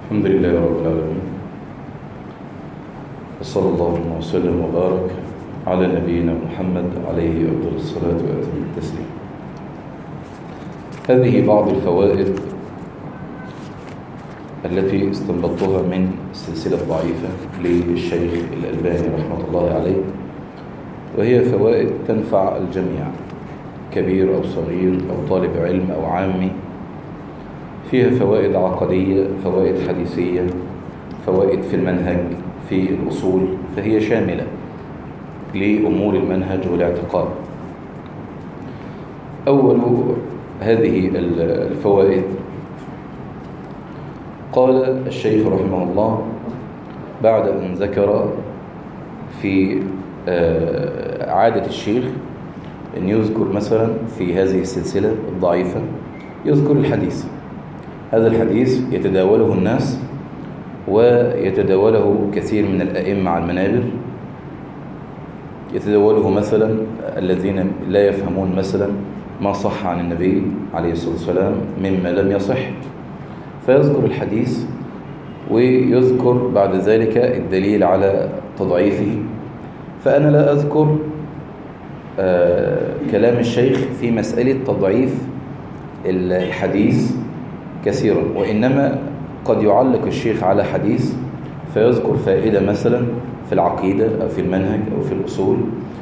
الحمد لله رب العالمين وصلى الله وسلم وبارك على نبينا محمد عليه أفضل الصلاة وأتم التسليم هذه بعض الفوائد التي استنبطتها من السلسلة الضعيفة للشيخ الألباني رحمة الله عليه وهي فوائد تنفع الجميع كبير أو صغير أو طالب علم أو عامي فيها فوائد عقدية فوائد حديثية فوائد في المنهج في الأصول فهي شاملة لأمور المنهج والاعتقاد أول هذه الفوائد قال الشيخ رحمه الله بعد أن ذكر في عادة الشيخ أن يذكر مثلا في هذه السلسلة الضعيفة يذكر الحديث هذا الحديث يتداوله الناس ويتداوله كثير من الأئمة على المنابر يتداوله مثلا الذين لا يفهمون مثلا ما صح عن النبي عليه الصلاة والسلام مما لم يصح فيذكر الحديث ويذكر بعد ذلك الدليل على تضعيفه فأنا لا أذكر آه كلام الشيخ في مسألة تضعيف الحديث كثيرا وإنما قد يعلق الشيخ على حديث فيذكر فائدة مثلا في العقيدة أو في المنهج أو في الأصول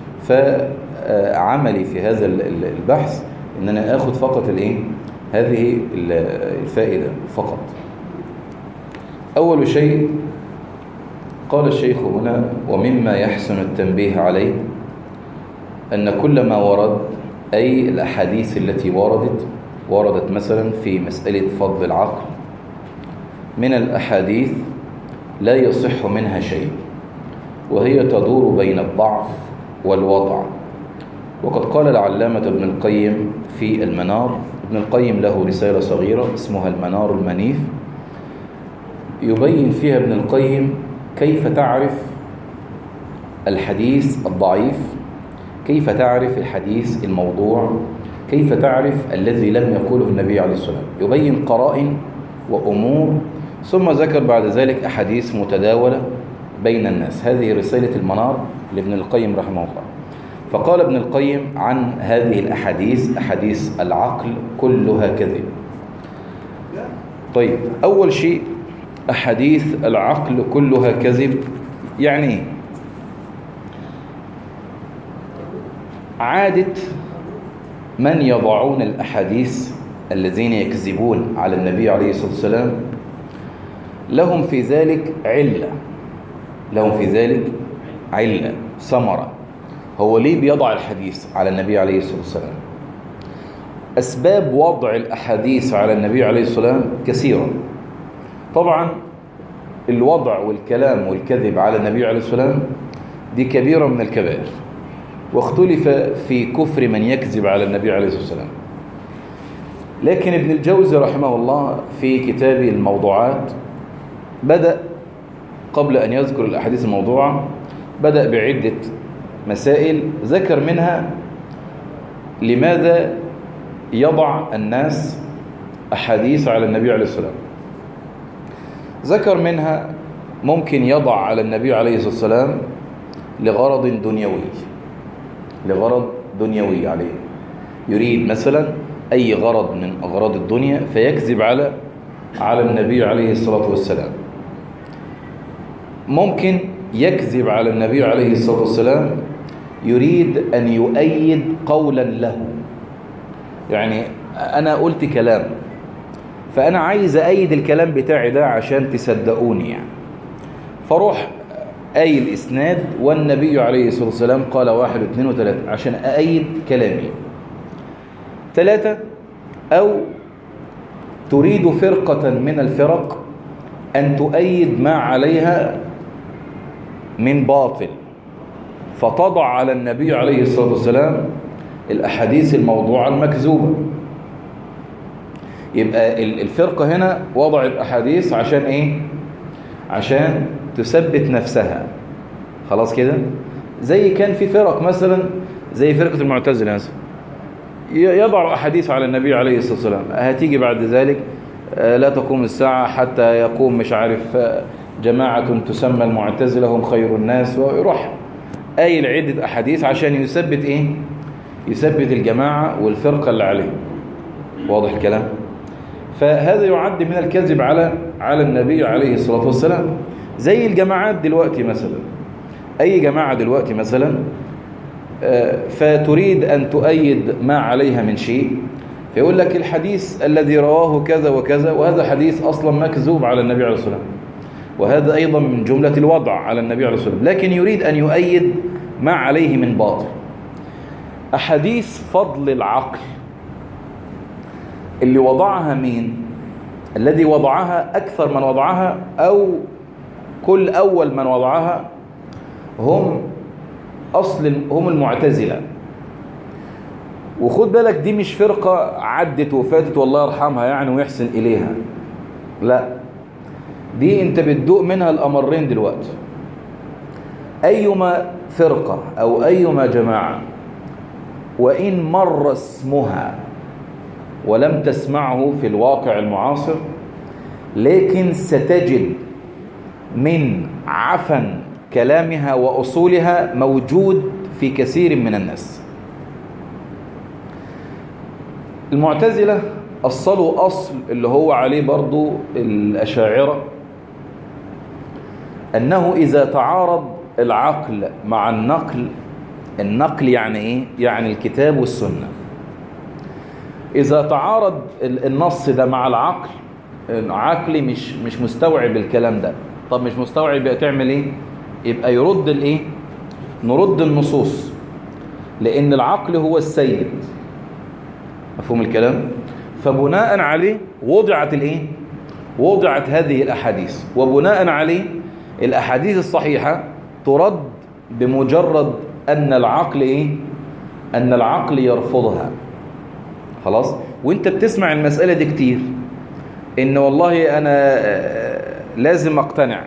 فعملي في هذا البحث إن أنا أخذ فقط الإيه؟ هذه الفائدة فقط أول شيء قال الشيخ هنا ومما يحسن التنبيه عليه أن كل ما ورد أي الأحاديث التي وردت وردت مثلا في مسألة فضل العقل من الأحاديث لا يصح منها شيء وهي تدور بين الضعف والوضع وقد قال العلامة ابن القيم في المنار ابن القيم له رسالة صغيرة اسمها المنار المنيف يبين فيها ابن القيم كيف تعرف الحديث الضعيف كيف تعرف الحديث الموضوع كيف تعرف الذي لم يقوله النبي عليه الصلاة والسلام يبين قرائن وأمور ثم ذكر بعد ذلك أحاديث متداولة بين الناس هذه رسالة المنار لابن القيم رحمه الله فقال ابن القيم عن هذه الأحاديث أحاديث العقل كلها كذب طيب أول شيء أحاديث العقل كلها كذب يعني عادة من يضعون الأحاديث الذين يكذبون على النبي عليه الصلاة والسلام لهم في ذلك علة لهم في ذلك علة ثمرة هو ليه بيضع الحديث على النبي عليه الصلاة والسلام أسباب وضع الأحاديث على النبي عليه الصلاة والسلام كثيرة طبعا الوضع والكلام والكذب على النبي عليه الصلاة والسلام دي كبيرة من الكبائر واختلف في كفر من يكذب على النبي عليه الصلاة والسلام لكن ابن الجوزي رحمه الله في كتابه الموضوعات بدأ قبل أن يذكر الأحاديث الموضوعة بدأ بعدة مسائل ذكر منها لماذا يضع الناس أحاديث على النبي عليه الصلاة والسلام ذكر منها ممكن يضع على النبي عليه الصلاة والسلام لغرض دنيوي لغرض دنيوي عليه يريد مثلا أي غرض من أغراض الدنيا فيكذب على على النبي عليه الصلاة والسلام ممكن يكذب على النبي عليه الصلاة والسلام يريد أن يؤيد قولا له يعني أنا قلت كلام فأنا عايز أيد الكلام بتاعي ده عشان تصدقوني يعني فروح أي الإسناد والنبي عليه الصلاة والسلام قال واحد واثنين وثلاثة عشان أأيد كلامي ثلاثة أو تريد فرقة من الفرق أن تؤيد ما عليها من باطل فتضع على النبي عليه الصلاة والسلام الأحاديث الموضوعة المكذوبة يبقى الفرقة هنا وضعت أحاديث عشان إيه؟ عشان تثبت نفسها خلاص كده زي كان في فرق مثلا زي فرقة المعتزلة مثلا يضع أحاديث على النبي عليه الصلاة والسلام هتيجي بعد ذلك لا تقوم الساعة حتى يقوم مش عارف جماعة تسمى المعتزلة هم خير الناس ويروح قايل عدة أحاديث عشان يثبت إيه يثبت الجماعة والفرقة اللي عليه واضح الكلام فهذا يعد من الكذب على على النبي عليه الصلاة والسلام زي الجماعات دلوقتي مثلا أي جماعة دلوقتي مثلا فتريد أن تؤيد ما عليها من شيء فيقول لك الحديث الذي رواه كذا وكذا وهذا حديث أصلا مكذوب على النبي عليه الصلاة والسلام وهذا أيضا من جملة الوضع على النبي عليه الصلاة والسلام لكن يريد أن يؤيد ما عليه من باطل أحاديث فضل العقل اللي وضعها مين الذي وضعها أكثر من وضعها أو كل أول من وضعها هم أصل هم المعتزلة وخد بالك دي مش فرقة عدت وفاتت والله يرحمها يعني ويحسن إليها لا دي انت بتدوق منها الأمرين دلوقتي أيما فرقة أو أيما جماعة وإن مر اسمها ولم تسمعه في الواقع المعاصر لكن ستجد من عفن كلامها وأصولها موجود في كثير من الناس المعتزلة أصلوا أصل اللي هو عليه برضو الأشاعرة أنه إذا تعارض العقل مع النقل النقل يعني إيه؟ يعني الكتاب والسنة إذا تعارض النص ده مع العقل عقلي مش مش مستوعب الكلام ده طب مش مستوعب يبقى تعمل إيه؟ يبقى يرد الإيه؟ نرد النصوص لأن العقل هو السيد مفهوم الكلام؟ فبناء عليه وضعت الإيه؟ وضعت هذه الأحاديث وبناء عليه الأحاديث الصحيحة ترد بمجرد أن العقل إيه؟ أن العقل يرفضها خلاص وانت بتسمع المسألة دي كتير ان والله انا لازم اقتنع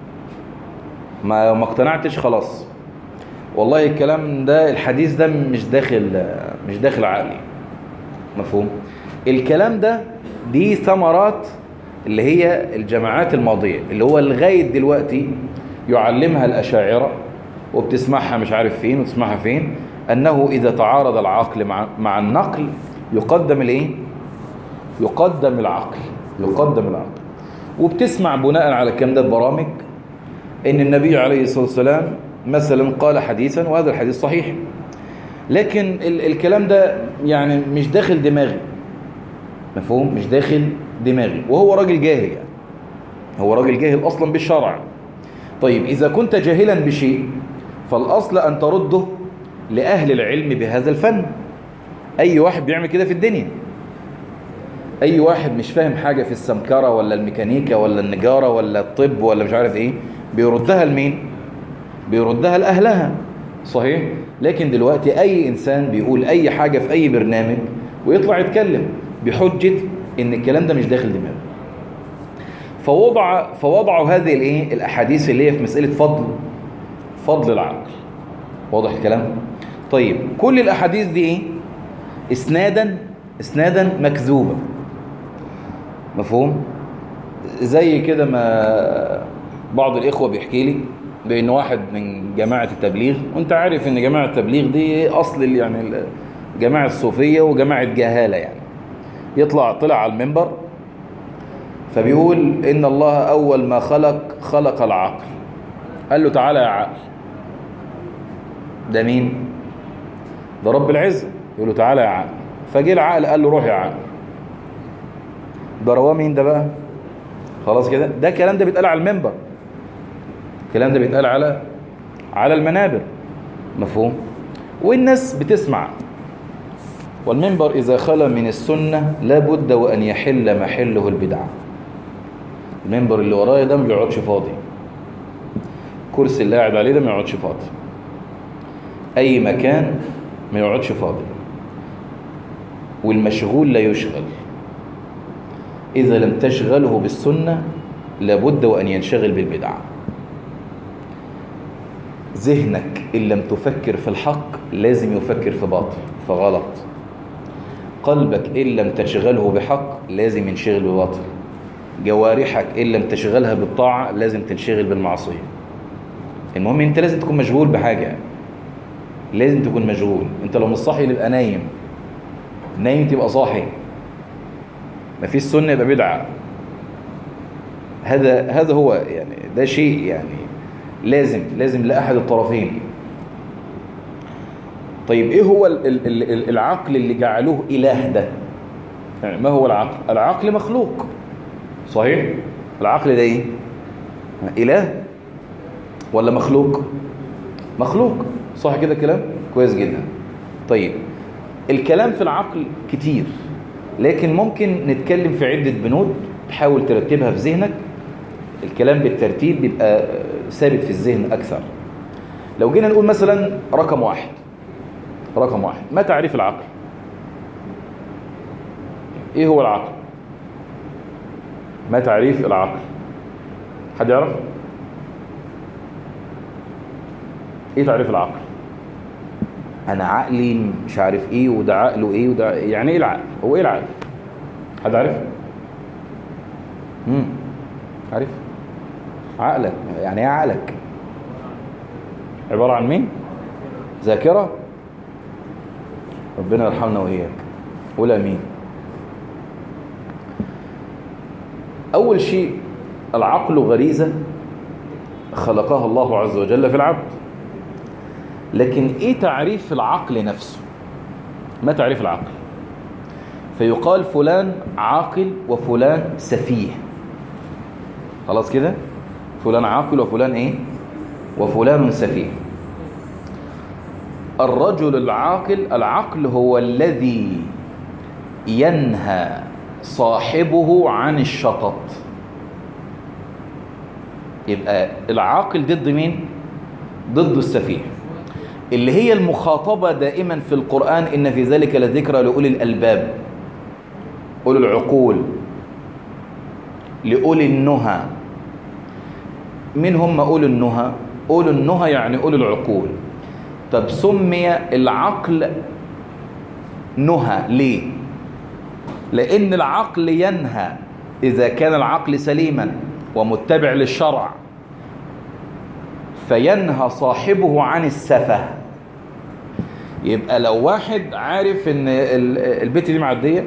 ما ما اقتنعتش خلاص والله الكلام ده الحديث ده مش داخل مش داخل عقلي مفهوم الكلام ده دي ثمرات اللي هي الجماعات الماضية اللي هو لغاية دلوقتي يعلمها الأشاعرة وبتسمعها مش عارف فين وتسمعها فين أنه إذا تعارض العقل مع, مع النقل يقدم الايه يقدم العقل يقدم العقل وبتسمع بناء على الكلام ده برامج ان النبي عليه الصلاه والسلام مثلا قال حديثا وهذا الحديث صحيح لكن ال الكلام ده يعني مش داخل دماغي مفهوم مش داخل دماغي وهو راجل جاهل يعني هو راجل جاهل اصلا بالشرع طيب اذا كنت جاهلا بشيء فالاصل ان ترده لاهل العلم بهذا الفن اي واحد بيعمل كده في الدنيا اي واحد مش فاهم حاجة في السمكرة ولا الميكانيكا ولا النجارة ولا الطب ولا مش عارف ايه بيردها لمين بيردها لأهلها صحيح لكن دلوقتي اي انسان بيقول اي حاجة في اي برنامج ويطلع يتكلم بحجة ان الكلام ده مش داخل دماغه فوضع فوضعوا هذه الايه الاحاديث اللي هي في مسألة فضل فضل العقل واضح الكلام طيب كل الاحاديث دي ايه اسنادا اسنادا مكذوبة مفهوم زي كده ما بعض الاخوة بيحكي لي بان واحد من جماعة التبليغ وانت عارف ان جماعة التبليغ دي اصل يعني جماعة الصوفية وجماعة جهالة يعني يطلع طلع على المنبر فبيقول ان الله اول ما خلق خلق العقل قال له تعالى يا عقل ده مين ده رب العزة يقول له تعالى يا عقل فجه العقل قال له روح يا عقل ده رواه مين ده بقى خلاص كده ده الكلام ده بيتقال على المنبر الكلام ده بيتقال على على المنابر مفهوم والناس بتسمع والمنبر إذا خلى من السنة لابد وأن يحل محله البدعة المنبر اللي ورايا ده ما بيقعدش فاضي كرسي اللي قاعد عليه ده ما يقعدش فاضي أي مكان ما يقعدش فاضي والمشغول لا يشغل إذا لم تشغله بالسنة لابد وأن ينشغل بالبدعة ذهنك إن لم تفكر في الحق لازم يفكر في باطل فغلط قلبك إن لم تشغله بحق لازم ينشغل بباطل جوارحك إن لم تشغلها بالطاعة لازم تنشغل بالمعصية المهم انت لازم تكون مشغول بحاجة لازم تكون مشغول انت لو مش صاحي تبقى نايم نايم تبقى صاحي مفيش سنة يبقى بدعة هذا هذا هو يعني ده شيء يعني لازم لازم لأحد الطرفين طيب ايه هو ال- ال- ال- العقل اللي جعلوه إله ده يعني ما هو العقل العقل مخلوق صحيح العقل ده ايه إله ولا مخلوق مخلوق صح كده كلام كويس جدا طيب الكلام في العقل كتير لكن ممكن نتكلم في عدة بنود تحاول ترتبها في ذهنك الكلام بالترتيب بيبقى ثابت في الذهن أكثر لو جينا نقول مثلا رقم واحد رقم واحد ما تعريف العقل ايه هو العقل ما تعريف العقل حد يعرف ايه تعريف العقل انا عقلي مش عارف ايه وده عقله ايه وده يعني ايه العقل هو ايه العقل حد عارف امم عارف عقلك يعني ايه عقلك عبارة عن مين ذاكرة ربنا يرحمنا وإياك قول امين أول شيء العقل غريزة خلقها الله عز وجل في العبد لكن إيه تعريف العقل نفسه ما تعريف العقل فيقال فلان عاقل وفلان سفيه خلاص كده فلان عاقل وفلان ايه وفلان سفيه الرجل العاقل العقل هو الذي ينهى صاحبه عن الشطط يبقى العاقل ضد مين ضد السفيه اللي هي المخاطبة دائما في القرآن إن في ذلك لذكرى لأولي الألباب أولي العقول لأولي النهى من هم أولي النهى أولي النهى يعني أولي العقول طب سمي العقل نهى ليه لأن العقل ينهى إذا كان العقل سليما ومتبع للشرع فينهى صاحبه عن السفه يبقى لو واحد عارف ان البيت دي معديه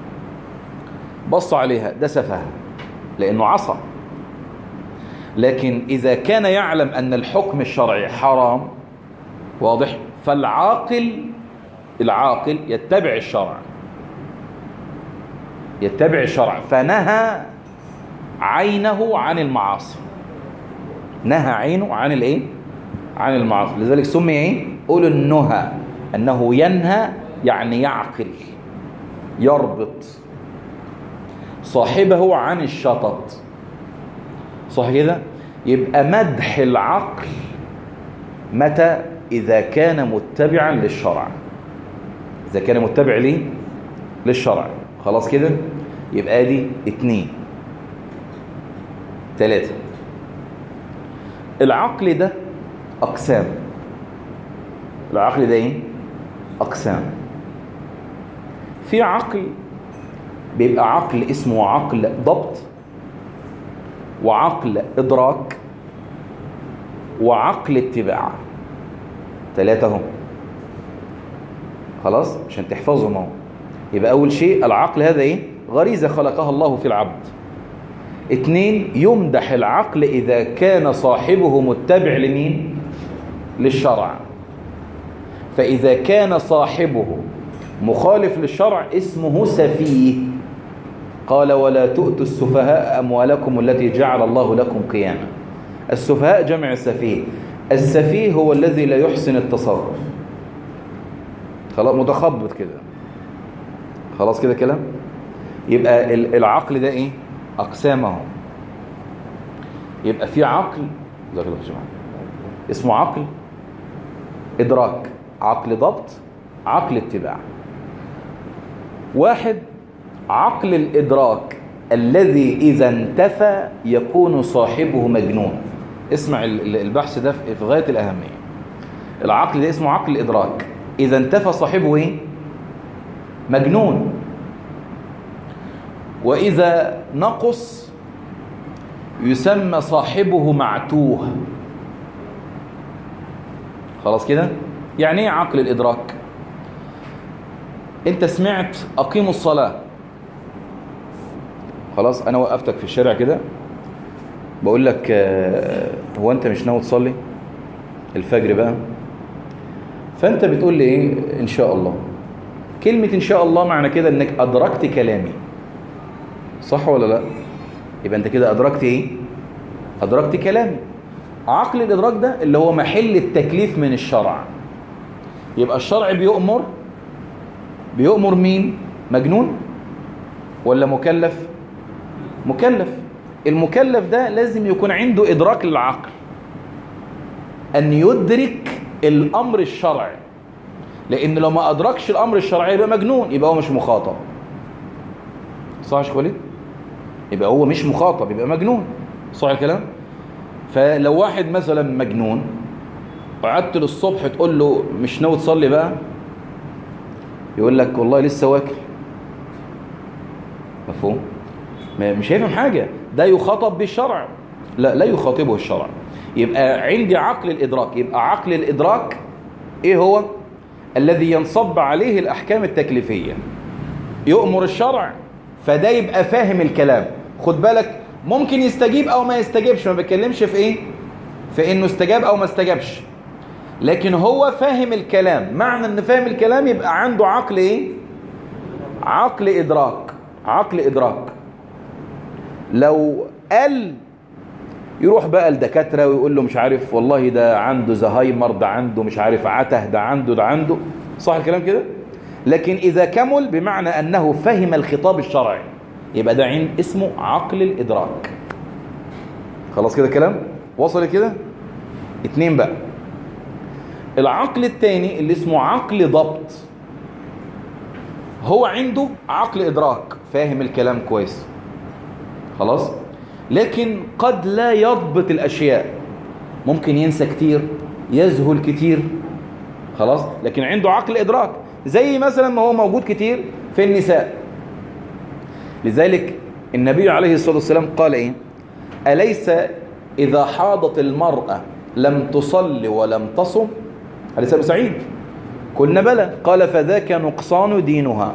بص عليها ده سفه لانه عصى لكن اذا كان يعلم ان الحكم الشرعي حرام واضح فالعاقل العاقل يتبع الشرع يتبع الشرع فنهى عينه عن المعاصي نهى عينه عن الايه عن المعاصي لذلك سمي ايه قول النهى انه ينهى يعني يعقل يربط صاحبه عن الشطط صح كده يبقى مدح العقل متى اذا كان متبعا للشرع اذا كان متبع ليه للشرع خلاص كده يبقى دي اتنين تلاتة العقل ده أقسام العقل ده إيه؟ أقسام في عقل بيبقى عقل اسمه عقل ضبط وعقل إدراك وعقل اتباع ثلاثة هم خلاص عشان تحفظهم اهو يبقى أول شيء العقل هذا إيه؟ غريزة خلقها الله في العبد اتنين يمدح العقل إذا كان صاحبه متبع لمين للشرع فإذا كان صاحبه مخالف للشرع اسمه سفيه قال ولا تؤتوا السفهاء أموالكم التي جعل الله لكم قياما السفهاء جمع السفيه السفيه هو الذي لا يحسن التصرف خلاص متخبط كده خلاص كده كلام يبقى العقل ده ايه أقسامه يبقى في عقل جزاك الله خير اسمه عقل إدراك عقل ضبط عقل اتباع واحد عقل الإدراك الذي إذا انتفى يكون صاحبه مجنون اسمع البحث ده في غاية الأهمية العقل ده اسمه عقل الإدراك إذا انتفى صاحبه إيه؟ مجنون وإذا نقص يسمى صاحبه معتوه خلاص كده يعني ايه عقل الادراك انت سمعت اقيموا الصلاه خلاص انا وقفتك في الشارع كده بقول لك آه، هو انت مش ناوي تصلي الفجر بقى فانت بتقول لي ايه ان شاء الله كلمه ان شاء الله معنى كده انك ادركت كلامي صح ولا لا يبقى انت كده ادركت ايه ادركت كلامي عقل الادراك ده اللي هو محل التكليف من الشرع يبقى الشرع بيؤمر بيؤمر مين مجنون ولا مكلف مكلف المكلف ده لازم يكون عنده ادراك للعقل ان يدرك الامر الشرعي لان لو ما ادركش الامر الشرعي يبقى مجنون يبقى هو مش مخاطب صح يا شيخ وليد يبقى هو مش مخاطب يبقى مجنون صح الكلام فلو واحد مثلا مجنون قعدت للصبح تقول له مش ناوي تصلي بقى يقول لك والله لسه واكل مفهوم ما- مش هيفهم حاجة ده يخاطب بالشرع لا لا يخاطبه الشرع يبقى عندي عقل الإدراك يبقى عقل الإدراك إيه هو الذي ينصب عليه الأحكام التكليفية يؤمر الشرع فده يبقى فاهم الكلام خد بالك ممكن يستجيب أو ما يستجيبش ما بتكلمش في إيه في إنه استجاب أو ما استجابش لكن هو فاهم الكلام معنى ان فاهم الكلام يبقى عنده عقل ايه عقل ادراك عقل ادراك لو قال يروح بقى الدكاتره ويقول له مش عارف والله ده عنده زهايمر ده عنده مش عارف عته ده عنده ده عنده صح الكلام كده لكن اذا كمل بمعنى انه فهم الخطاب الشرعي يبقى ده عين اسمه عقل الادراك خلاص كده كلام وصل كده اتنين بقى العقل الثاني اللي اسمه عقل ضبط هو عنده عقل إدراك فاهم الكلام كويس خلاص لكن قد لا يضبط الأشياء ممكن ينسى كتير يذهل كتير خلاص لكن عنده عقل إدراك زي مثلا ما هو موجود كتير في النساء لذلك النبي عليه الصلاة والسلام قال إيه أليس إذا حاضت المرأة لم تصل ولم تصم أليس أبو سعيد قلنا بلى قال فذاك نقصان دينها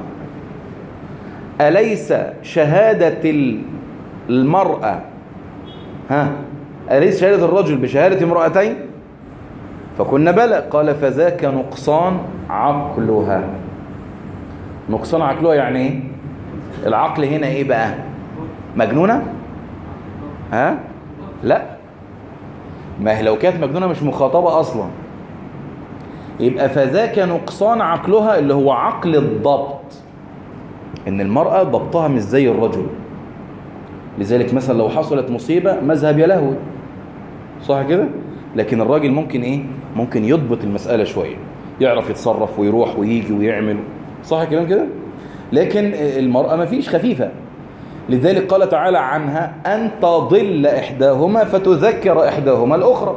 أليس شهادة ال- المرأة ها أليس شهادة الرجل بشهادة امرأتين فقلنا بلى قال فذاك نقصان عقلها نقصان عقلها يعني ايه العقل هنا ايه بقى مجنونة ها لا ما هي لو كانت مجنونة مش مخاطبة أصلا يبقى فذاك نقصان عقلها اللي هو عقل الضبط ان المرأة ضبطها مش زي الرجل لذلك مثلا لو حصلت مصيبة مذهب يا لهوي صح كده لكن الراجل ممكن ايه ممكن يضبط المسألة شوية يعرف يتصرف ويروح ويجي ويعمل صح الكلام كده لكن المرأة ما فيش خفيفة لذلك قال تعالى عنها أن تضل إحداهما فتذكر إحداهما الأخرى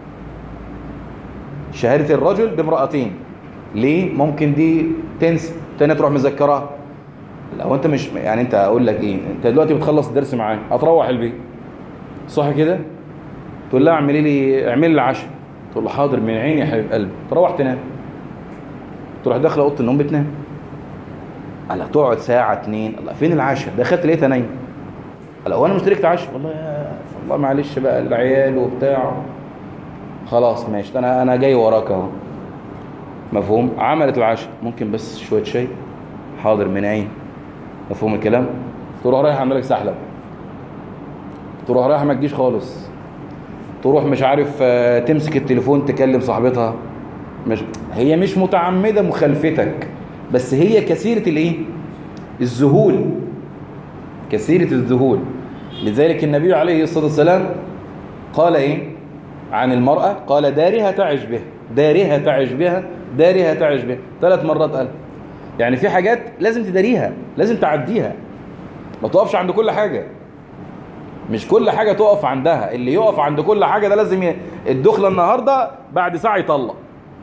شهادة الرجل بامرأتين ليه ممكن دي تنسى تانية تروح مذكرها لو انت مش يعني انت اقول لك ايه انت دلوقتي بتخلص الدرس معايا هتروح البيت صح كده تقول لها اعملي لي اعملي لي العشاء تقول له حاضر من عيني يا حبيب قلبي تروح تنام تروح داخله اوضه النوم بتنام قال تقعد ساعه اتنين الله فين العشاء دخلت لقيتها نايمه قال هو انا مشتركت عشاء والله يا والله معلش بقى العيال وبتاع خلاص ماشي انا انا جاي وراك اهو مفهوم عملت العشاء ممكن بس شويه شاي حاضر من عين مفهوم الكلام تروح رايح اعمل لك سحلب تروح رايح ما تجيش خالص تروح مش عارف آه، تمسك التليفون تكلم صاحبتها مش هي مش متعمده مخالفتك بس هي كثيره الايه الذهول كثيره الذهول لذلك النبي عليه الصلاه والسلام قال ايه عن المراه قال دارها تعش بها دارها تعش بها دارها تعش بها ثلاث مرات قال يعني في حاجات لازم تداريها لازم تعديها ما تقفش عند كل حاجه مش كل حاجه تقف عندها اللي يقف عند كل حاجه ده لازم ي... الدخله النهارده بعد ساعه يطلق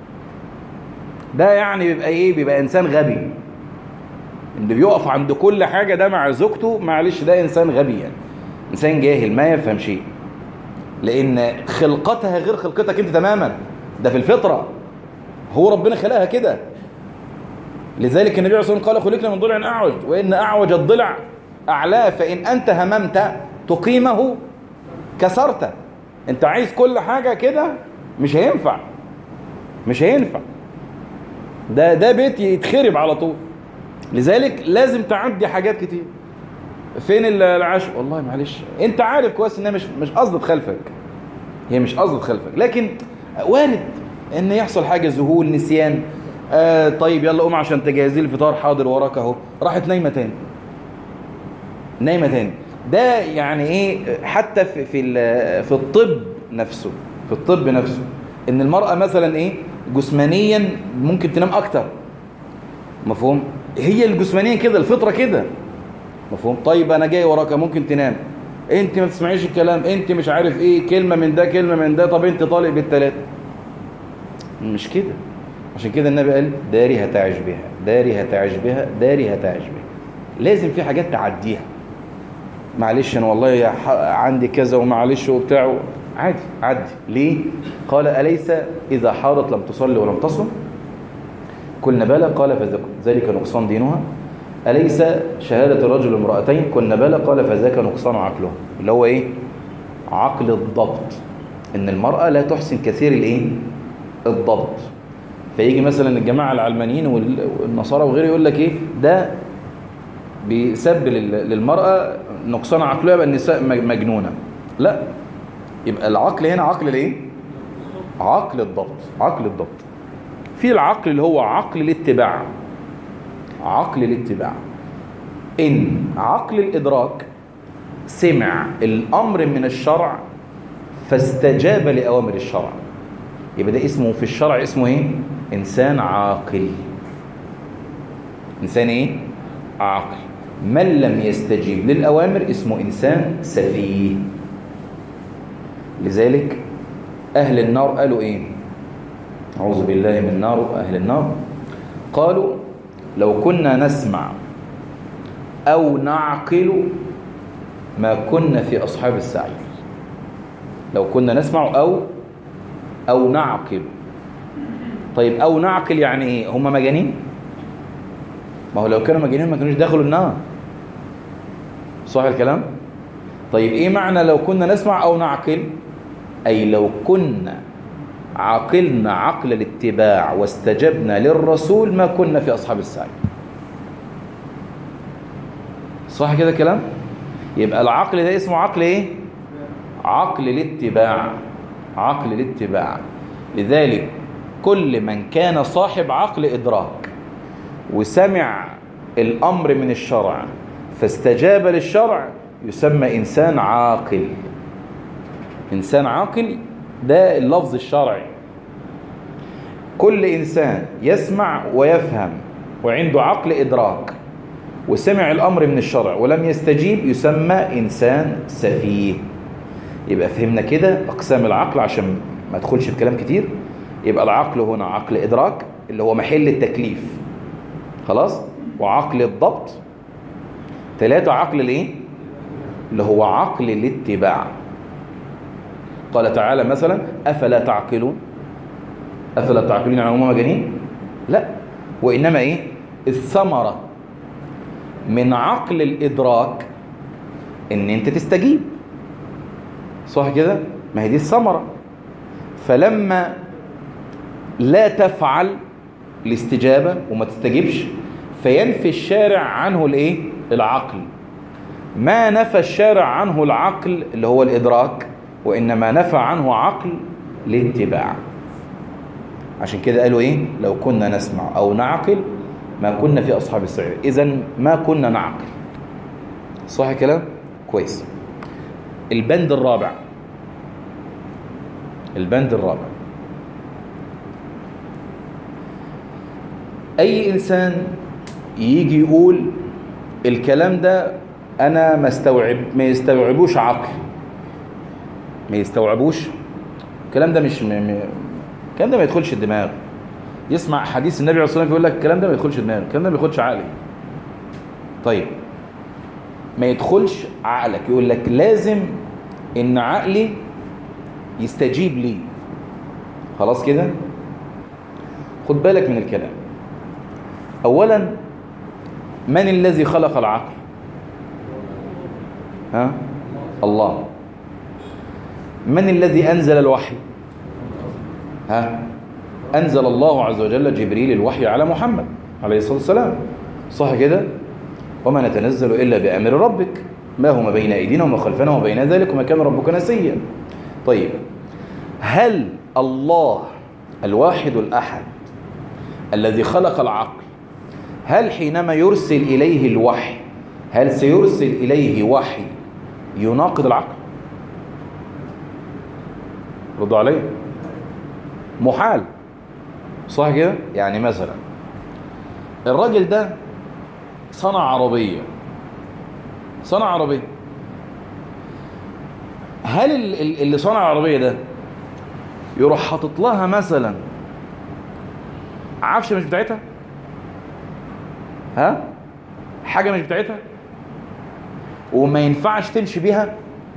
ده يعني بيبقى ايه بيبقى انسان غبي اللي بيقف عند كل حاجه ده مع زوجته معلش ده انسان غبي يعني إنسان جاهل ما يفهم شيء لأن خلقتها غير خلقتك أنت تماما ده في الفطرة هو ربنا خلقها كده لذلك النبي عليه الصلاة والسلام قال خلقنا من ضلع أعوج وإن أعوج الضلع أعلاه فإن أنت هممت تقيمه كسرته أنت عايز كل حاجة كده مش هينفع مش هينفع ده ده بيت يتخرب على طول لذلك لازم تعدي حاجات كتير فين العش والله معلش انت عارف كويس انها مش مش قصد تخالفك هي مش قصد تخالفك لكن وارد ان يحصل حاجه ذهول نسيان آه طيب يلا قوم عشان تجهزي الفطار حاضر وراك اهو راحت نايمه تاني نايمه تاني ده يعني ايه حتى في في في الطب نفسه في الطب نفسه ان المراه مثلا ايه جسمانيا ممكن تنام اكتر مفهوم هي الجسمانيا كده الفطره كده مفهوم طيب انا جاي وراك ممكن تنام انت ما تسمعيش الكلام انت مش عارف ايه كلمه من ده كلمه من ده طب انت طالق بالثلاثه مش كده عشان كده النبي قال داري هتعش بها داري هتعش بها داري هتعش بها لازم في حاجات تعديها معلش انا والله عندي كذا ومعلش وبتاع عادي عدي ليه قال أليس إذا حارت لم تصلي ولم تصم كن بلى قال فذلك نقصان دينها أليس شهادة الرجل امرأتين كن بلى قال فذاك نقصان عقله اللي هو إيه عقل الضبط إن المرأة لا تحسن كثير الإيه الضبط فيجي مثلا الجماعة العلمانيين والنصارى وغيره يقول لك إيه ده بيسب للمرأة نقصان عقلها يبقى النساء مجنونة لا يبقى العقل هنا عقل الايه عقل الضبط عقل الضبط في العقل اللي هو عقل الاتباع عقل الاتباع ان عقل الادراك سمع الامر من الشرع فاستجاب لاوامر الشرع يبقى ده اسمه في الشرع اسمه ايه انسان عاقل انسان ايه عاقل من لم يستجيب للاوامر اسمه انسان سفيه لذلك أهل النار قالوا إيه أعوذ بالله من النار أهل النار قالوا لو كنا نسمع أو نعقل ما كنا في أصحاب السعير لو كنا نسمع أو أو نعقل طيب أو نعقل يعني إيه هم مجانين ما هو لو كانوا مجانين ما كانوش دخلوا النار صح الكلام طيب إيه معنى لو كنا نسمع أو نعقل أي لو كنا عقلنا عقل الاتباع واستجبنا للرسول ما كنا في أصحاب السعي صح كده كلام يبقى العقل ده اسمه عقل ايه عقل الاتباع عقل الاتباع لذلك كل من كان صاحب عقل إدراك وسمع الأمر من الشرع فاستجاب للشرع يسمى إنسان عاقل إنسان عاقل ده اللفظ الشرعي كل إنسان يسمع ويفهم وعنده عقل إدراك وسمع الأمر من الشرع ولم يستجيب يسمى إنسان سفيه يبقى فهمنا كده أقسام العقل عشان ما تدخلش في كلام كتير يبقى العقل هنا عقل إدراك اللي هو محل التكليف خلاص وعقل الضبط ثلاثة عقل الايه اللي هو عقل الاتباع قال تعالى مثلا أفلا تعقلون أفلا تعقلون يعني هم مجانين لا وإنما إيه الثمرة من عقل الإدراك إن أنت تستجيب صح كده ما هي دي الثمرة فلما لا تفعل الاستجابة وما تستجيبش فينفي الشارع عنه الايه العقل ما نفى الشارع عنه العقل اللي هو الإدراك وإنما نفى عنه عقل الاتباع عشان كده قالوا إيه لو كنا نسمع أو نعقل ما كنا في أصحاب السعير إذا ما كنا نعقل صح كلام كويس البند الرابع البند الرابع أي إنسان يجي يقول الكلام ده أنا ما استوعب ما يستوعبوش عقل ما يستوعبوش الكلام ده مش م... م... الكلام ده ما يدخلش الدماغ يسمع حديث النبي عليه الصلاه والسلام يقول لك الكلام ده ما يدخلش الدماغ الكلام ده ما يدخلش عقلي طيب ما يدخلش عقلك يقول لك لازم ان عقلي يستجيب لي خلاص كده خد بالك من الكلام اولا من الذي خلق العقل ها الله من الذي انزل الوحي ها انزل الله عز وجل جبريل الوحي على محمد عليه الصلاه والسلام صح كده وما نتنزل الا بامر ربك ما هو ما بين ايدينا وما خلفنا وما بين ذلك وما كان ربك نسيا طيب هل الله الواحد الاحد الذي خلق العقل هل حينما يرسل إليه الوحي هل سيرسل إليه وحي يناقض العقل ردوا عليه محال صح كده يعني مثلا الراجل ده صنع عربية صنع عربية هل اللي صنع العربية ده يروح حاطط لها مثلا عفشة مش بتاعتها ها حاجة مش بتاعتها وما ينفعش تمشي بيها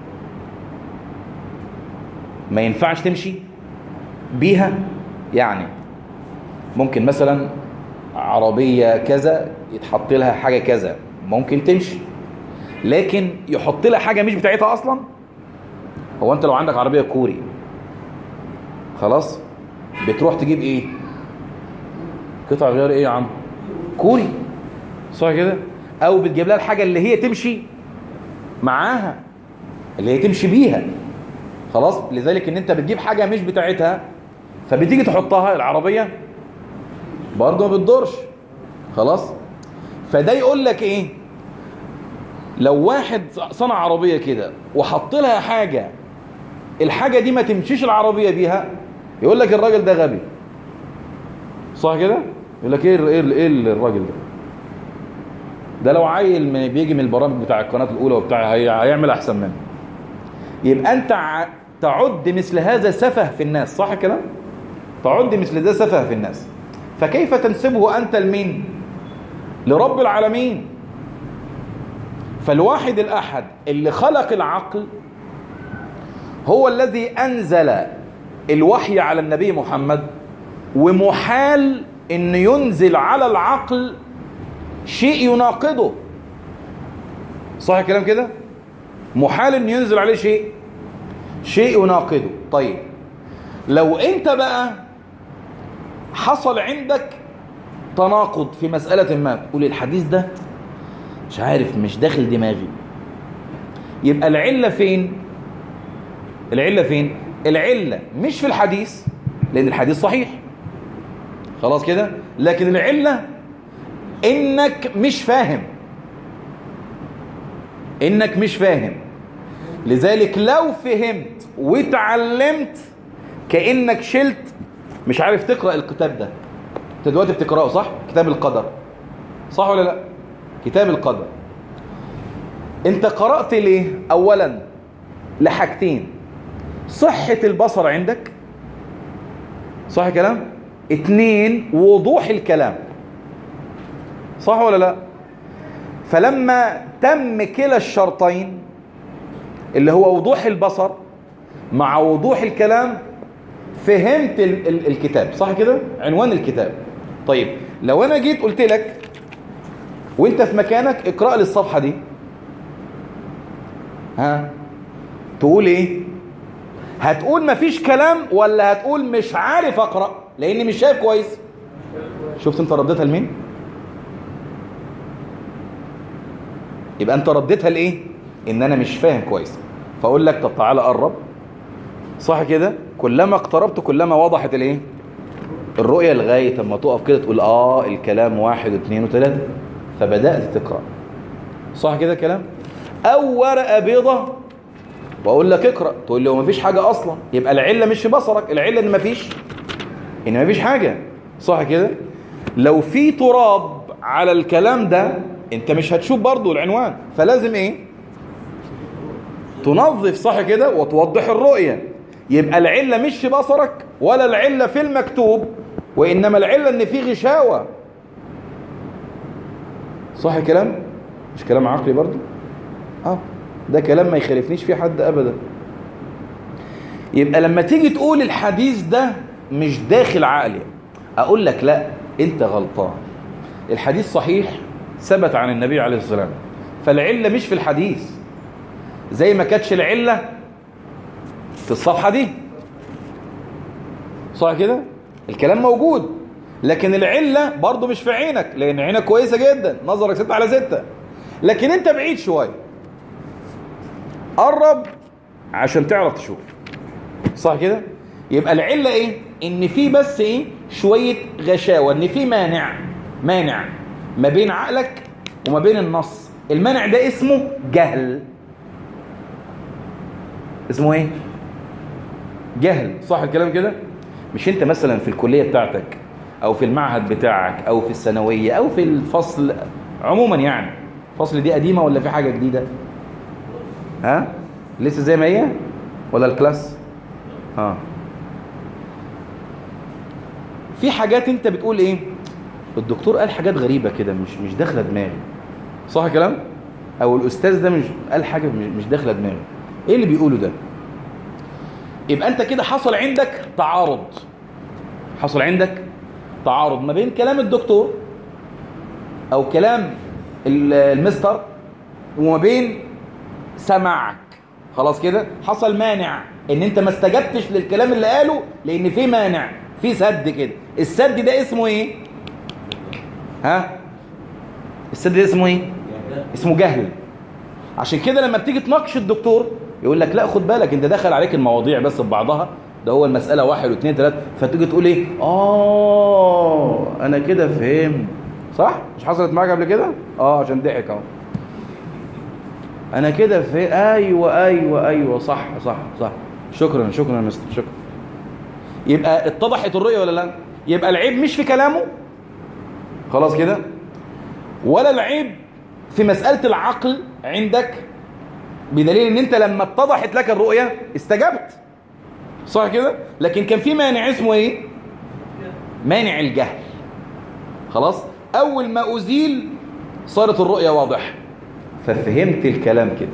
ما ينفعش تمشي بيها يعني ممكن مثلا عربية كذا يتحط لها حاجة كذا ممكن تمشي لكن يحط لها حاجة مش بتاعتها أصلا هو أنت لو عندك عربية كوري خلاص بتروح تجيب إيه قطع غيار إيه يا عم كوري صح كده او بتجيب لها الحاجه اللي هي تمشي معاها اللي هي تمشي بيها خلاص لذلك ان انت بتجيب حاجه مش بتاعتها فبتيجي تحطها العربيه برضه ما بتدورش خلاص فده يقول لك ايه لو واحد صنع عربيه كده وحط لها حاجه الحاجه دي ما تمشيش العربيه بيها يقول لك الراجل ده غبي صح كده يقول لك ايه ايه ايه الراجل ده ده لو عيل من بيجي من البرامج بتاع القناه الاولى وبتاع هيعمل احسن منه يبقى انت تعد مثل هذا سفه في الناس صح الكلام تعد مثل ده سفه في الناس فكيف تنسبه انت لمين لرب العالمين فالواحد الاحد اللي خلق العقل هو الذي انزل الوحي على النبي محمد ومحال ان ينزل على العقل شيء يناقضه صح الكلام كده محال ان ينزل عليه شيء شيء يناقضه طيب لو انت بقى حصل عندك تناقض في مسألة ما تقول الحديث ده مش عارف مش داخل دماغي يبقى العلة فين العلة فين العلة مش في الحديث لأن الحديث صحيح خلاص كده لكن العلة انك مش فاهم انك مش فاهم لذلك لو فهمت وتعلمت كأنك شلت مش عارف تقرأ الكتاب ده انت دلوقتي بتقرأه صح كتاب القدر صح ولا لا كتاب القدر انت قرأت ليه اولا لحاجتين صحة البصر عندك صح كلام اتنين وضوح الكلام صح ولا لا فلما تم كلا الشرطين اللي هو وضوح البصر مع وضوح الكلام فهمت ال ال الكتاب صح كده عنوان الكتاب طيب لو انا جيت قلت لك وانت في مكانك اقرأ لي الصفحة دي ها تقول ايه هتقول مفيش كلام ولا هتقول مش عارف اقرأ لاني مش شايف كويس شفت انت رديتها لمين يبقى انت رديتها لايه ان انا مش فاهم كويس فاقول لك طب تعالى قرب صح كده كلما اقتربت كلما وضحت الايه الرؤية لغاية اما تقف كده تقول اه الكلام واحد واثنين وثلاثة فبدأت تقرأ صح كده كلام او ورقة بيضة واقول لك اقرأ تقول لي هو مفيش حاجة اصلا يبقى العلة مش في بصرك العلة ان مفيش ان مفيش حاجة صح كده لو في تراب على الكلام ده انت مش هتشوف برضو العنوان فلازم ايه تنظف صح كده وتوضح الرؤية يبقى العلة مش في بصرك ولا العلة في المكتوب وإنما العلة إن في غشاوة صح الكلام مش كلام عقلي برضو اه ده كلام ما يخالفنيش فيه حد ابدا يبقى لما تيجي تقول الحديث ده مش داخل عقلي اقول لك لا انت غلطان الحديث صحيح ثبت عن النبي عليه الصلاه والسلام فالعله مش في الحديث زي ما كانتش العله في الصفحه دي صح كده الكلام موجود لكن العله برضه مش في عينك لان عينك كويسه جدا نظرك ستة على ستة لكن انت بعيد شويه قرب عشان تعرف تشوف صح كده يبقى العله ايه ان في بس ايه شويه غشاوه ان في مانع مانع ما بين عقلك وما بين النص المانع ده اسمه جهل اسمه ايه جهل صح الكلام كده مش انت مثلا في الكليه بتاعتك او في المعهد بتاعك او في الثانويه او في الفصل عموما يعني الفصل دي قديمه ولا في حاجه جديده ها لسه زي ما هي ولا الكلاس ها في حاجات انت بتقول ايه الدكتور قال حاجات غريبه كده مش مش داخله دماغي صح الكلام او الاستاذ ده مش قال حاجه مش داخله دماغي ايه اللي بيقوله ده يبقى انت كده حصل عندك تعارض حصل عندك تعارض ما بين كلام الدكتور او كلام المستر وما بين سماعك خلاص كده حصل مانع ان انت ما استجبتش للكلام اللي قاله لان في مانع في سد كده السد ده اسمه ايه ها السد ده اسمه ايه اسمه جهل عشان كده لما بتيجي تناقش الدكتور يقول لك لا خد بالك انت دخل عليك المواضيع بس ببعضها ده هو المسألة واحد واثنين ثلاثة فتيجي تقول ايه اه انا كده فهمت صح مش حصلت معاك قبل كده اه عشان ضحك اهو انا كده في ايوه ايوه ايوه صح صح صح شكرا شكرا يا مستر شكرا يبقى اتضحت الرؤيه ولا لا يبقى العيب مش في كلامه خلاص كده ولا العيب في مسألة العقل عندك بدليل ان انت لما اتضحت لك الرؤية استجبت صح كده لكن كان في مانع اسمه ايه مانع الجهل خلاص اول ما ازيل صارت الرؤية واضحة ففهمت الكلام كده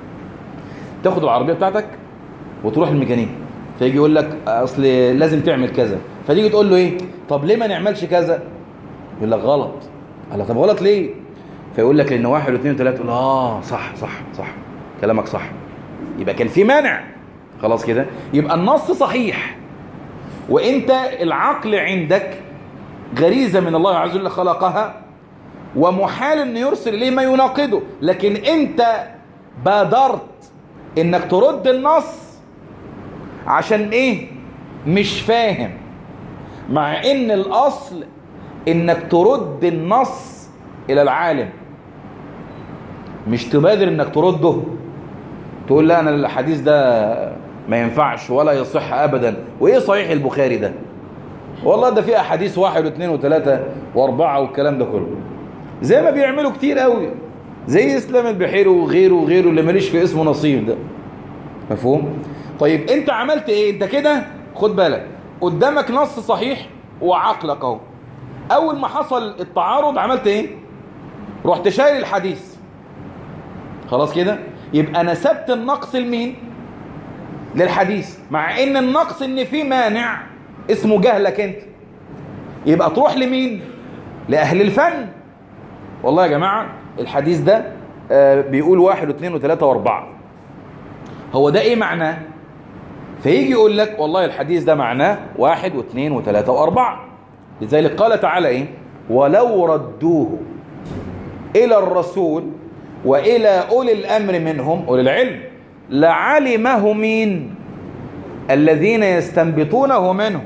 تاخد العربية بتاعتك وتروح الميكانيك فيجي يقول لك اصل لازم تعمل كذا فتيجي تقول له ايه طب ليه ما نعملش كذا يقول لك غلط قال طب غلط ليه فيقول لك لان واحد واثنين وثلاثه تقول اه صح صح صح كلامك صح يبقى كان في مانع خلاص كده يبقى النص صحيح وانت العقل عندك غريزه من الله عز وجل خلقها ومحال ان يرسل اليه ما يناقضه لكن انت بادرت انك ترد النص عشان ايه مش فاهم مع ان الاصل انك ترد النص الى العالم مش تبادر انك ترده تقول لا انا الحديث ده ما ينفعش ولا يصح ابدا وايه صحيح البخاري ده والله ده فيه احاديث واحد واثنين وثلاثة واربعة والكلام ده كله زي ما بيعملوا كتير قوي زي اسلام البحيري وغيره وغيره اللي ماليش في اسمه نصيب ده مفهوم طيب انت عملت ايه انت كده خد بالك قدامك نص صحيح وعقلك اهو اول ما حصل التعارض عملت ايه رحت شايل الحديث خلاص كده يبقى نسبت النقص لمين للحديث مع ان النقص ان في مانع اسمه جهلك انت يبقى تروح لمين لاهل الفن والله يا جماعة الحديث ده آه بيقول واحد واثنين وثلاثة واربعة هو ده ايه معناه فيجي يقول لك والله الحديث ده معناه واحد واثنين وثلاثة واربعة لذلك قال تعالى ايه ولو ردوه الى الرسول والى اولي الامر منهم اولي العلم لعلمه مين الذين يستنبطونه منه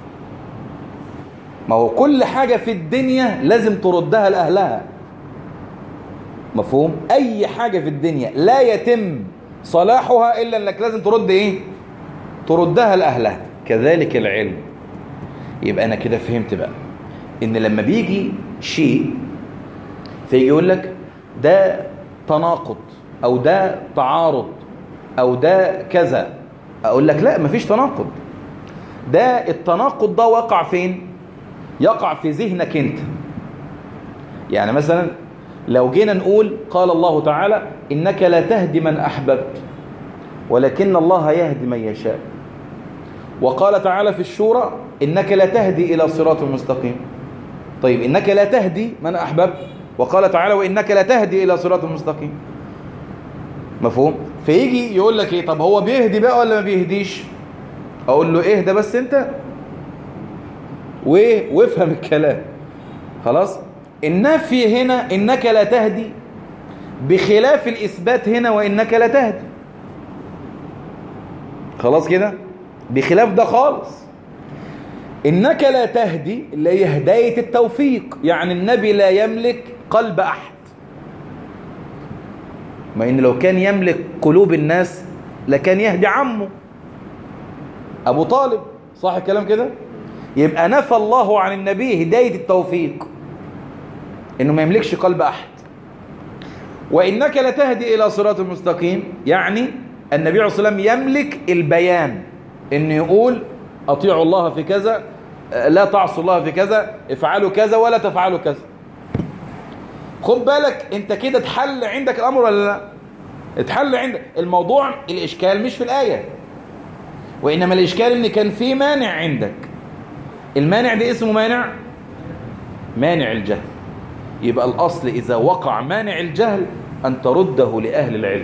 ما هو كل حاجة في الدنيا لازم تردها لأهلها مفهوم أي حاجة في الدنيا لا يتم صلاحها إلا أنك لازم ترد إيه تردها لأهلها كذلك العلم يبقى أنا كده فهمت بقى إن لما بيجي شيء فيجي يقول لك ده تناقض أو ده تعارض أو ده كذا أقول لك لا مفيش تناقض ده التناقض ده وقع فين يقع في ذهنك انت يعني مثلا لو جينا نقول قال الله تعالى إنك لا تهدي من أحببت ولكن الله يهدي من يشاء وقال تعالى في الشورى إنك لا تهدي إلى صراط مستقيم طيب إنك لا تهدي من أحببت وقال تعالى وإنك لا تهدي إلى صراط مستقيم مفهوم فيجي يقول لك إيه طب هو بيهدي بقى ولا ما بيهديش أقول له إيه ده بس أنت وإيه وافهم الكلام خلاص النفي هنا إنك لا تهدي بخلاف الإثبات هنا وإنك لا تهدي خلاص كده بخلاف ده خالص إنك لا تهدي اللي هي هداية التوفيق يعني النبي لا يملك قلب أحد ما إن لو كان يملك قلوب الناس لكان يهدي عمه أبو طالب صح الكلام كده يبقى نفى الله عن النبي هداية التوفيق إنه ما يملكش قلب أحد وإنك لتهدي إلى صراط مستقيم يعني النبي عليه الصلاة والسلام يملك البيان إنه يقول أطيعوا الله في كذا لا تعصوا الله في كذا افعلوا كذا ولا تفعلوا كذا خد بالك انت كده اتحل عندك الامر ولا لا اتحل عندك الموضوع الاشكال مش في الايه وانما الاشكال ان كان في مانع عندك المانع ده اسمه مانع مانع الجهل يبقى الاصل اذا وقع مانع الجهل ان ترده لاهل العلم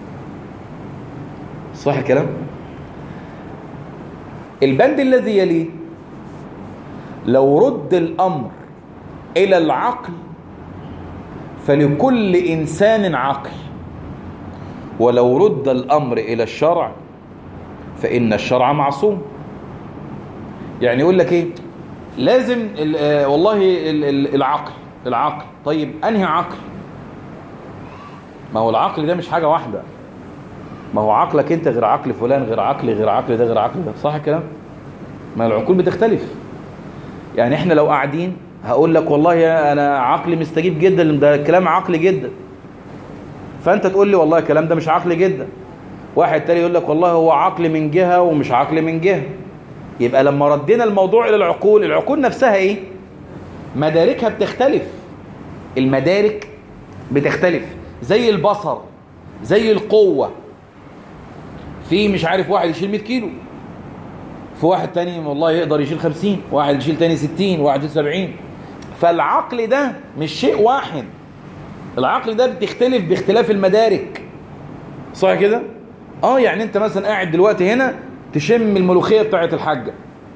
صح الكلام البند الذي يليه لو رد الأمر إلى العقل فلكل إنسان عقل ولو رد الأمر إلى الشرع فإن الشرع معصوم يعني يقول لك إيه لازم والله العقل العقل طيب أنهي عقل ما هو العقل ده مش حاجة واحدة ما هو عقلك انت غير عقل فلان غير عقلي غير عقل ده غير عقل ده صح الكلام ما العقول بتختلف يعني احنا لو قاعدين هقول لك والله انا عقلي مستجيب جدا ده كلام عقلي جدا فانت تقول لي والله الكلام ده مش عقلي جدا واحد تاني يقول لك والله هو عقل من جهة ومش عقل من جهة يبقى لما ردينا الموضوع الى العقول العقول نفسها ايه مداركها بتختلف المدارك بتختلف زي البصر زي القوة في مش عارف واحد يشيل 100 كيلو في واحد تاني والله يقدر يشيل 50 واحد يشيل تاني 60 واحد يشيل 70 فالعقل ده مش شيء واحد العقل ده بتختلف باختلاف المدارك صح كده اه يعني انت مثلا قاعد دلوقتي هنا تشم الملوخيه بتاعت الحاجه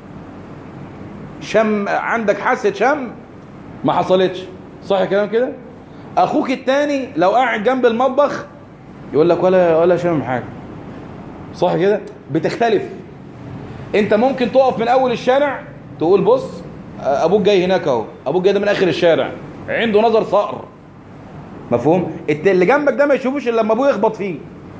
شم عندك حاسه شم ما حصلتش صح الكلام كده اخوك التاني لو قاعد جنب المطبخ يقول لك ولا ولا شم حاجه صح كده بتختلف انت ممكن تقف من اول الشارع تقول بص ابوك جاي هناك اهو ابوك جاي ده من اخر الشارع عنده نظر صقر مفهوم اللي جنبك ده ما يشوفوش الا لما ابوه يخبط فيه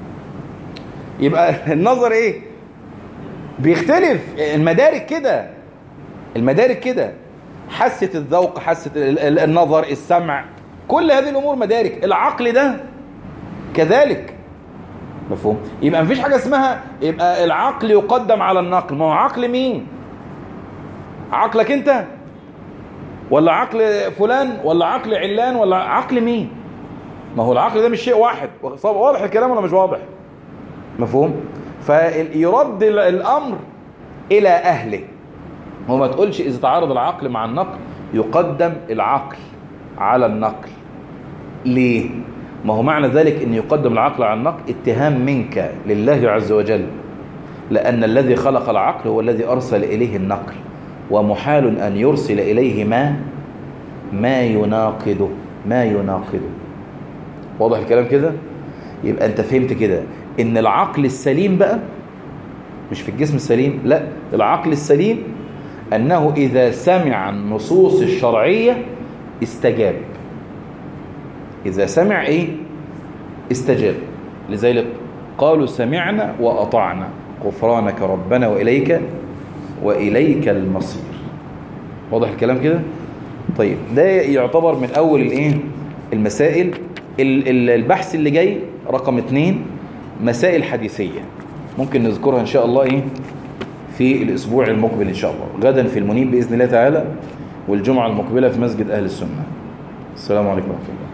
يبقى النظر ايه بيختلف المدارك كده المدارك كده حاسه الذوق حاسه النظر السمع كل هذه الامور مدارك العقل ده كذلك مفهوم يبقى مفيش حاجه اسمها يبقى العقل يقدم على النقل ما هو عقل مين عقلك انت ولا عقل فلان ولا عقل علان ولا عقل مين ما هو العقل ده مش شيء واحد واضح الكلام ولا مش واضح مفهوم فيرد الامر الى اهله هو ما تقولش اذا تعارض العقل مع النقل يقدم العقل على النقل ليه ما هو معنى ذلك أن يقدم العقل على النقل اتهام منك لله عز وجل لأن الذي خلق العقل هو الذي أرسل إليه النقل ومحال أن يرسل إليه ما ما يناقضه ما يناقضه واضح الكلام كده يبقى أنت فهمت كده إن العقل السليم بقى مش في الجسم السليم لا العقل السليم أنه إذا سمع النصوص الشرعية استجاب إذا سمع إيه استجاب لذلك قالوا سمعنا وأطعنا غفرانك ربنا وإليك وإليك المصير واضح الكلام كده طيب ده يعتبر من أول الإيه المسائل البحث اللي جاي رقم اتنين مسائل حديثية ممكن نذكرها إن شاء الله إيه في الأسبوع المقبل إن شاء الله غدا في المنيب بإذن الله تعالى والجمعة المقبلة في مسجد أهل السنة السلام عليكم ورحمة الله